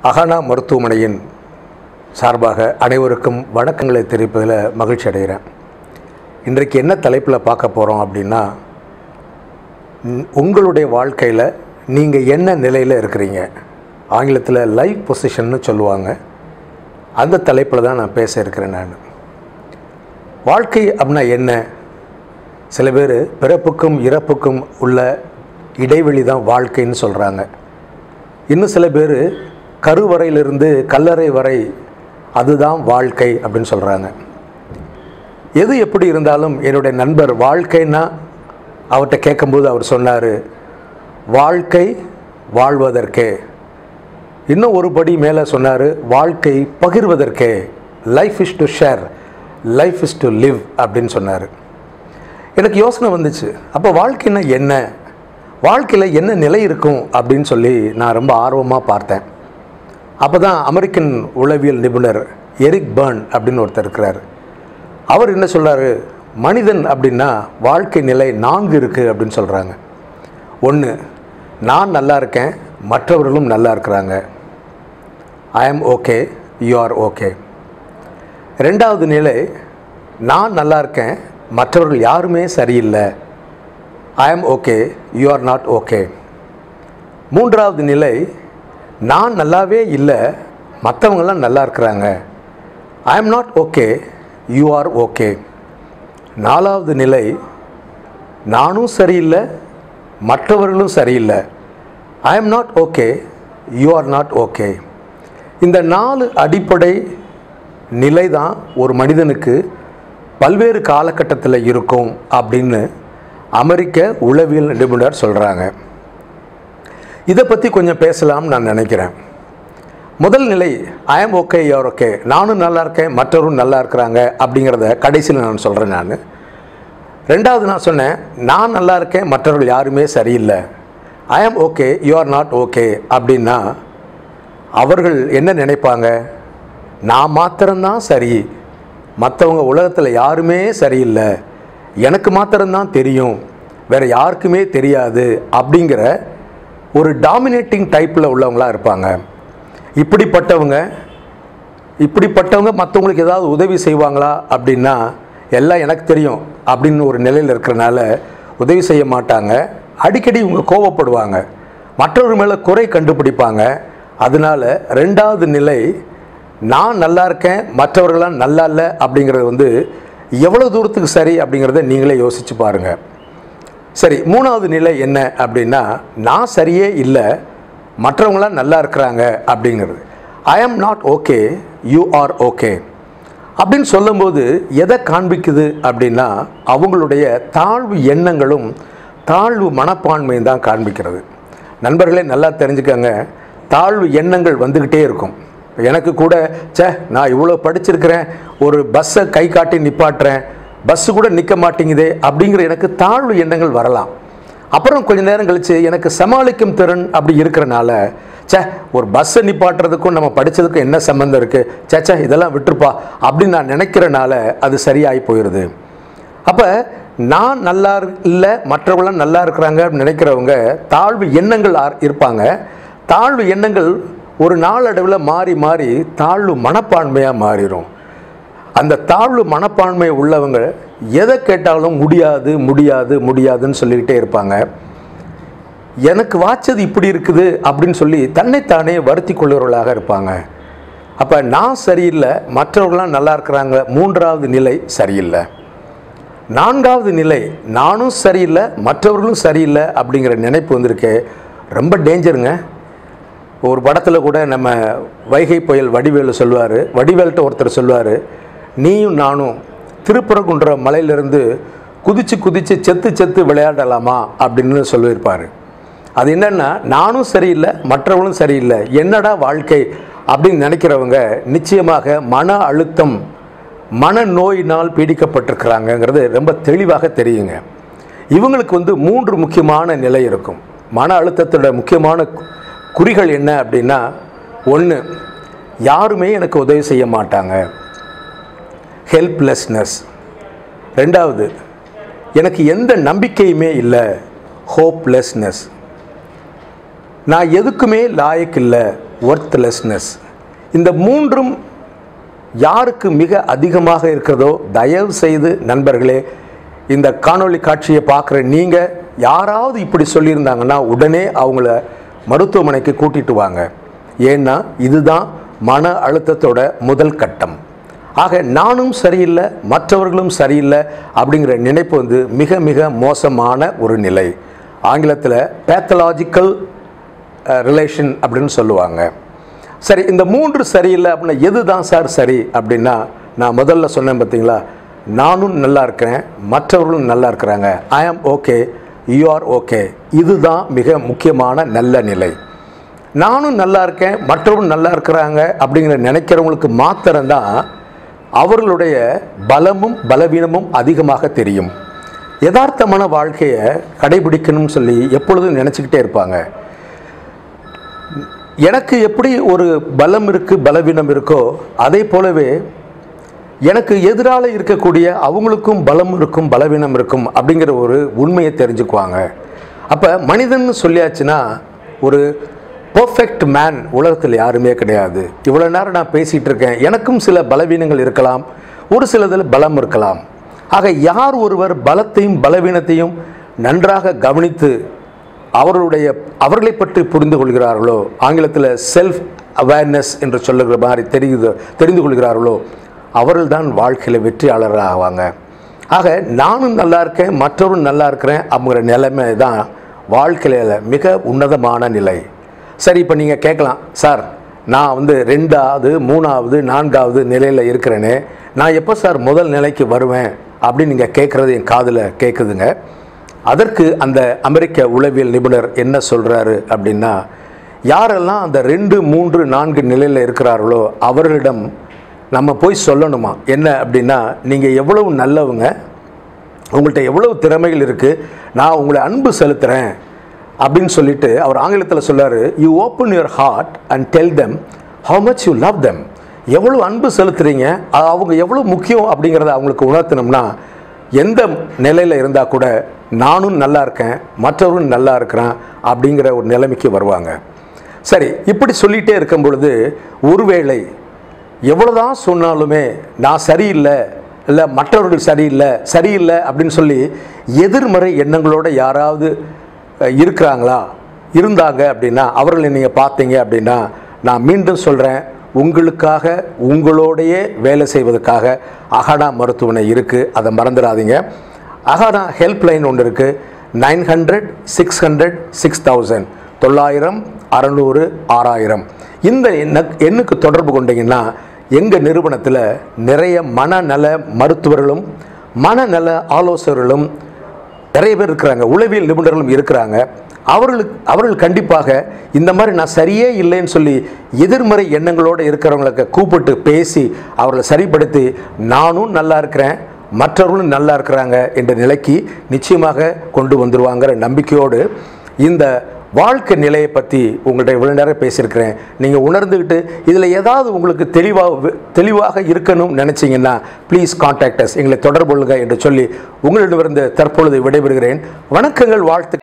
Acana மருத்துவமனையின் சார்பாக அனைவருக்கும் வணக்கங்களை தெரிவிப்பதில் மகிழ்ச்சி அடைகிறேன் இன்றைக்கு என்ன தலைப்பில் பார்க்க போகிறோம் அப்படின்னா ம், உங்களுடைய வாழ்க்கையில் நீங்கள் என்ன நிலையில் இருக்கிறீங்க ஆங்கிலத்தில் லைஃப் பொசிஷன்னு சொல்லுவாங்க அந்த தலைப்பில் தான் நான் பேச இருக்கிறேன் நான் வாழ்க்கை அப்படின்னா என்ன சில பேர் பிறப்புக்கும் இறப்புக்கும் உள்ள இடைவெளி தான் வாழ்க்கைன்னு சொல்கிறாங்க இன்னும் சில பேர் கருவறையிலிருந்து கல்லறை வரை அதுதான் வாழ்க்கை அப்படின்னு சொல்கிறாங்க எது எப்படி இருந்தாலும் என்னுடைய நண்பர் வாழ்க்கைன்னா அவர்கிட்ட கேட்கும்போது அவர் சொன்னார் வாழ்க்கை வாழ்வதற்கே இன்னும் ஒரு படி மேலே சொன்னார் வாழ்க்கை பகிர்வதற்கே life is to share life is to live அப்படின்னு சொன்னார் எனக்கு யோசனை வந்துச்சு அப்போ வாழ்க்கைன்னா என்ன வாழ்க்கையில் என்ன நிலை இருக்கும் அப்படின்னு சொல்லி நான் ரொம்ப ஆர்வமாக பார்த்தேன் அப்போ தான் அமெரிக்கன் உளவியல் நிபுணர் எரிக் பர்ன் அப்படின்னு ஒருத்தர் இருக்கிறார் அவர் என்ன சொல்றாரு மனிதன் அப்படின்னா வாழ்க்கை நிலை நான்கு இருக்குது அப்படின்னு சொல்கிறாங்க ஒன்று நான் நல்லா இருக்கேன் மற்றவர்களும் நல்லா இருக்கிறாங்க I am okay you are okay ரெண்டாவது நிலை நான் நல்லா இருக்கேன் மற்றவர்கள் யாருமே சரியில்லை I am okay you are not okay மூன்றாவது நிலை நான் நல்லாவே இல்லை மற்றவங்கெல்லாம் நல்லா இருக்கிறாங்க I am not okay you are okay நாலாவது நிலை நானும் சரியில்லை மற்றவர்களும் சரியில்லை I am not okay you are not okay இந்த நாலு அடிப்படை நிலை தான் ஒரு மனிதனுக்கு பல்வேறு காலகட்டத்தில் இருக்கும் அப்படின்னு அமெரிக்க உளவியல் நிபுணர் சொல்கிறாங்க இதை பற்றி கொஞ்சம் பேசலாம்னு நான் நினைக்கிறேன் முதல் நிலை ஐ ஆம் ஓகே யூஆர் ஓகே நானும் நல்லா இருக்கேன் மற்றவரும் நல்லா இருக்கிறாங்க அப்படிங்கிறத கடைசியில் நான் சொல்கிறேன் நான் ரெண்டாவது நான் சொன்னேன் நான் நல்லா இருக்கேன் மற்றவர்கள் யாருமே சரியில்லை I am okay you are not okay அப்படின்னா அவர்கள் என்ன நினைப்பாங்க நான் மாத்திரம்தான் சரி மற்றவங்க உலகத்தில் யாருமே சரியில்லை எனக்கு மாத்திரம்தான் தெரியும் வேறு யாருக்குமே தெரியாது அப்படிங்கிற ஒரு டாமினேட்டிங் டைப்பில் உள்ளவங்களா இருப்பாங்க இப்படிப்பட்டவங்க இப்படிப்பட்டவங்க மற்றவங்களுக்கு ஏதாவது உதவி செய்வாங்களா அப்படின்னா எல்லாம் எனக்கு தெரியும் அப்படின்னு ஒரு நிலையில் இருக்கிறனால உதவி செய்ய மாட்டாங்க அடிக்கடி இவங்க கோவப்படுவாங்க மற்றவர்கள் மேலே குறை கண்டுபிடிப்பாங்க அதனால ரெண்டாவது நிலை நான் நல்லா இருக்கேன் மற்றவர்களாம் நல்லா இல்லை அப்படிங்கிறது வந்து எவ்வளோ தூரத்துக்கு சரி அப்படிங்கிறத நீங்களே யோசிச்சு பாருங்கள் சரி மூணாவது நிலை என்ன அப்படின்னா நான் சரியே இல்லை மற்றவங்களாம் நல்லா இருக்கிறாங்க அப்படிங்கிறது I am not okay you are okay அப்படின்னு சொல்லும்போது எதை காண்பிக்குது அப்படின்னா அவங்களுடைய தாழ்வு எண்ணங்களும் தாழ்வு மனப்பான்மையும் தான் காண்பிக்கிறது நண்பர்களே நல்லா தெரிஞ்சுக்கங்க தாழ்வு எண்ணங்கள் வந்துக்கிட்டே இருக்கும் இப்ப எனக்கு கூட ச்சே நான் இவ்வளோ படிச்சிருக்கிறேன் ஒரு பஸ்ஸை கை காட்டி நிப்பாட்டுறேன் பஸ்ஸு கூட நிற்க மாட்டேங்குதே அப்படிங்கிற எனக்கு தாழ்வு எண்ணங்கள் வரலாம் அப்புறம் கொஞ்ச நேரம் கழித்து எனக்கு சமாளிக்கும் திறன் அப்படி இருக்கிறனால ச்சே ஒரு பஸ்ஸை நிப்பாட்டுறதுக்கும் நம்ம படித்ததுக்கும் என்ன சம்மந்தம் இருக்குது ச்சே ச்சே இதெல்லாம் விட்டுருப்பா அப்படின்னு நான் நினைக்கிறனால அது சரியாகி போயிடுது அப்போ நான் நல்லா இல்லை மற்றவங்களாம் நல்லா இருக்கிறாங்க அப்படின்னு நினைக்கிறவங்க தாழ்வு எண்ணங்கள் ஆர்- இருப்பாங்க தாழ்வு எண்ணங்கள் ஒரு நாளடைவில் மாறி மாறி தாழ்வு மனப்பான்மையாக மாறிடும் அந்த தாழ்வு மனப்பான்மை உள்ளவங்க எதை கேட்டாலும் முடியாது முடியாது முடியாதுன்னு சொல்லிக்கிட்டே இருப்பாங்க எனக்கு வாச்சது இப்படி இருக்குது அப்படின்னு சொல்லி தன்னைத்தானே வருத்தி கொள்ளுறவர்களாக இருப்பாங்க அப்போ நான் சரியில்லை மற்றவர்களாம் நல்லா இருக்கிறாங்க மூன்றாவது நிலை சரியில்லை நான்காவது நிலை நானும் சரியில்லை மற்றவர்களும் சரியில்லை அப்படிங்கிற நினைப்பு வந்திருக்கு ரொம்ப டேஞ்சருங்க ஒரு படத்தில் கூட நம்ம வைகை புயல் வடிவேலு சொல்லுவார் வடிவேல்கிட்ட ஒருத்தர் சொல்லுவார் நீயும் நானும் திருப்பரங்குன்ற மலையிலிருந்து குதிச்சு குதிச்சு செத்து செத்து விளையாடலாமா அப்படின்னு சொல்லியிருப்பார் அது என்னன்னா நானும் சரியில்லை மற்றவங்களும் சரியில்லை என்னடா வாழ்க்கை அப்படின்னு நினைக்கிறவங்க நிச்சயமாக மன அழுத்தம் மனநோயினால் பீடிக்கப்பட்டிருக்கிறாங்கங்கிறது ரொம்ப தெளிவாக தெரியுங்க இவங்களுக்கு வந்து மூன்று முக்கியமான நிலை இருக்கும் மன அழுத்தத்தோட முக்கியமான கு- குறிகள் என்ன அப்படின்னா ஒன்று யாருமே எனக்கு உதவி செய்ய மாட்டாங்க ஹெல்ப்லெஸ்னஸ் ரெண்டாவது எனக்கு எந்த நம்பிக்கையுமே இல்லை ஹோப்லெஸ்னஸ் நான் எதுக்குமே லாயக்கு இல்லை ஒர்த்லெஸ்னஸ் இந்த மூன்றும் யாருக்கு மிக அதிகமாக இருக்கிறதோ தயவு செய்து நண்பர்களே இந்த காணொளி காட்சியை பார்க்குற நீங்கள் யாராவது இப்படி சொல்லியிருந்தாங்கன்னா உடனே அவங்கள மருத்துவமனைக்கு கூட்டிட்டு வாங்க ஏன்னா இதுதான் மன அழுத்தத்தோட முதல் கட்டம் ஆக நானும் சரியில்லை மற்றவர்களும் சரியில்லை அப்படிங்கிற நினைப்பு வந்து மிக மிக மோசமான ஒரு நிலை ஆங்கிலத்தில் பேத்தலாஜிக்கல் ரிலேஷன் அப்படின்னு சொல்லுவாங்க சரி இந்த மூன்று சரியில்லை அப்படின்னா எது தான் சார் சரி அப்படின்னா நான் முதல்ல சொன்னேன் பார்த்தீங்களா நானும் நல்லா இருக்கிறேன் மற்றவர்களும் நல்லா இருக்கிறாங்க I am okay you are okay இதுதான் மிக முக்கியமான நல்ல நிலை நானும் நல்லா இருக்கேன் மற்றவரும் நல்லா இருக்கிறாங்க அப்படிங்கிற நினைக்கிறவங்களுக்கு மாத்திரம்தான் அவர்களுடைய பலமும் பலவீனமும் அதிகமாக தெரியும் யதார்த்தமான வாழ்க்கையை கடைபிடிக்கணும்னு சொல்லி எப்பொழுதும் நினச்சிக்கிட்டே இருப்பாங்க எனக்கு எப்படி ஒரு பலம் இருக்குது பலவீனம் இருக்கோ அதே போலவே எனக்கு எதிரால இருக்கக்கூடிய அவங்களுக்கும் பலம் இருக்கும் பலவீனம் இருக்கும் அப்படிங்கிற ஒரு உண்மையை தெரிஞ்சுக்குவாங்க அப்போ மனிதன் சொல்லியாச்சுன்னா ஒரு பர்ஃபெக்ட் மேன் உலகத்தில் யாருமே கிடையாது இவ்வளோ நேரம் நான் பேசிகிட்டு இருக்கேன் எனக்கும் சில பலவீனங்கள் இருக்கலாம் ஒரு சிலதில் பலம் இருக்கலாம் ஆக யார் ஒருவர் பலத்தையும் பலவீனத்தையும் நன்றாக கவனித்து அவர்களுடைய அவர்களை பற்றி புரிந்து கொள்கிறார்களோ ஆங்கிலத்தில் செல்ஃப் அவேர்னஸ் என்று சொல்லுகிற மாதிரி தெரியுது தெரிந்து கொள்கிறார்களோ அவர்கள்தான் வாழ்க்கையில் வெற்றியாளராக ஆவாங்க ஆக நானும் நல்லா இருக்கேன் மற்றவரும் நல்லா இருக்கிறேன் அப்படிங்கிற நிலைமை தான் வாழ்க்கையில் மிக உன்னதமான நிலை சரி இப்போ நீங்கள் கேட்கலாம் சார் நான் வந்து ரெண்டாவது மூணாவது நான்காவது நிலையில் இருக்கிறேனே நான் எப்போ சார் முதல் நிலைக்கு வருவேன் அப்படின்னு நீங்கள் கேட்குறது என் காதில் கேட்குதுங்க அதற்கு அந்த அமெரிக்க உளவியல் நிபுணர் என்ன சொல்கிறாரு அப்படின்னா யாரெல்லாம் அந்த ரெண்டு மூன்று நான்கு நிலையில் இருக்கிறார்களோ அவர்களிடம் நம்ம போய் சொல்லணுமா என்ன அப்படின்னா நீங்கள் எவ்வளவு நல்லவங்க உங்கள்கிட்ட எவ்வளவு திறமைகள் இருக்குது நான் உங்களை அன்பு செலுத்துகிறேன் அப்படின்னு சொல்லிட்டு அவர் ஆங்கிலத்தில் சொல்றாரு you open your heart and tell them how much you love them எவ்வளோ அன்பு செலுத்துறீங்க அ- அவங்க எவ்வளோ முக்கியம் அப்படிங்கிறத அவங்களுக்கு உணர்த்தினோம்னா எந்த நிலையில் இருந்தால் கூட நானும் நல்லா இருக்கேன் மற்றவரும் நல்லா இருக்கிறேன் அப்படிங்கிற ஒரு நிலைமைக்கு வருவாங்க சரி இப்படி சொல்லிகிட்டே இருக்கும் பொழுது ஒருவேளை எவ்வளோதான் சொன்னாலுமே நான் சரியில்லை இல்லை மற்றவர்கள் சரியில்லை சரியில்லை அப்படின்னு சொல்லி எதிர்மறை எண்ணங்களோட யாராவது அஹ், இருக்கிறாங்களா இருந்தாங்க அப்படின்னா அவர்களை நீங்கள் பார்த்தீங்க அப்படின்னா நான் மீண்டும் சொல்கிறேன் உங்களுக்காக உங்களோடையே வேலை செய்வதற்காக அகடா மருத்துவமனை இருக்குது அதை மறந்துடாதீங்க அகடா ஹெல்ப்லைன் ஒன்று இருக்குது nine hundred six hundred six thousand தொள்ளாயிரம் அறநூறு ஆறாயிரம் இந்த எண்ண எண்ணுக்கு தொடர்பு கொண்டீங்கன்னா எங்கள் நிறுவனத்தில் நிறைய மனநல மருத்துவர்களும் மனநல ஆலோசகர்களும் நிறைய பேர் இருக்கிறாங்க உளவியல் நிபுணர்களும் இருக்கிறாங்க அவர்களுக்கு அவர்கள் கண்டிப்பாக இந்த மாதிரி நான் சரியே இல்லைன்னு சொல்லி எதிர்மறை எண்ணங்களோடு இருக்கிறவங்களுக்கு கூப்பிட்டு பேசி அவர்களை சரிப்படுத்தி நானும் நல்லா இருக்கிறேன் மற்றவர்களும் நல்லா இருக்கிறாங்க என்ற நிலைக்கு நிச்சயமாக கொண்டு வந்துருவாங்கிற நம்பிக்கையோடு இந்த வாழ்க்கை நிலையை பற்றி உங்கள்கிட்ட இவ்வளோ நேரம் பேசியிருக்கிறேன் நீங்கள் உணர்ந்துக்கிட்டு இதில் ஏதாவது உங்களுக்கு தெளிவாக தெளிவாக இருக்கணும்னு நினச்சிங்கன்னா ப்ளீஸ் கான்டாக்ட் அஸ் எங்களை தொடர்பு கொள்ளுங்க என்று சொல்லி உங்களிடமிருந்து தற்பொழுது விடைபெறுகிறேன் வணக்கங்கள் வாழ்த்து